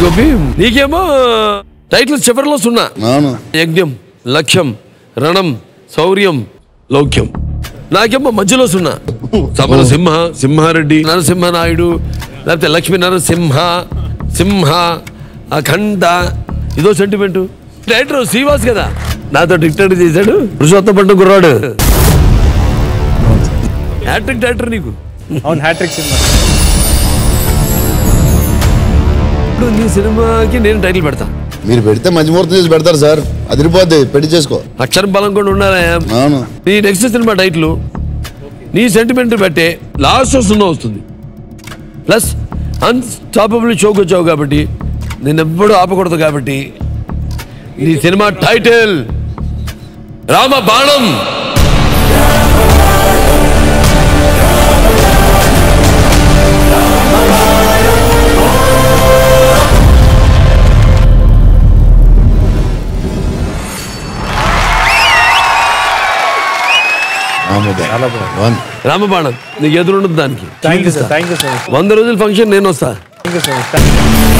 గోపి నీకేమో టైటిల్ చివరిలో సున్నా అవును యజ్ఞం లక్ష్యం రణం శౌర్యం లౌక్యం నాకేమో మధ్యలో సున్నా సభల సింహ సింహారెడ్డి నరసింహ నాయుడు లేకపోతే లక్ష్మీ నరసింహ సింహ అఖండ ఇదో సెంటిమెంట్ డైరెక్టర్ శ్రీవాస్ కదా నాతో డిక్టేట్ చేశాడు పురుషోత్తం పండు కుర్రాడు హ్యాట్రిక్ డైరెక్టర్ నీకు అవును హ్యాట్రిక్ సినిమా ఇప్పుడు నీ సినిమాకి నేను టైటిల్ పెడతా మీరు పెడితే మంచి ముహూర్తం చేసి పెడతారు సార్ అదిరిపోద్ది పెళ్లి చేసుకో అక్షరం బలం కూడా ఉండాలి అవును నీ నెక్స్ట్ సినిమా టైటిల్ నీ సెంటిమెంట్ బట్టే లాస్ట్ సున్నా వస్తుంది ప్లస్ అన్స్టాపబుల్ షోకి వచ్చావు కాబట్టి నేను ఎప్పుడూ ఆపకూడదు కాబట్టి నీ సినిమా టైటిల్ రామ బాణం చాలా వన్ రామబాణం నీకు ఎదురుండదు దానికి thank you sir thank you so much వంద రోజుల ఫంక్షన్ నేను వస్తా థ్యాంక్ యూ సో మచ్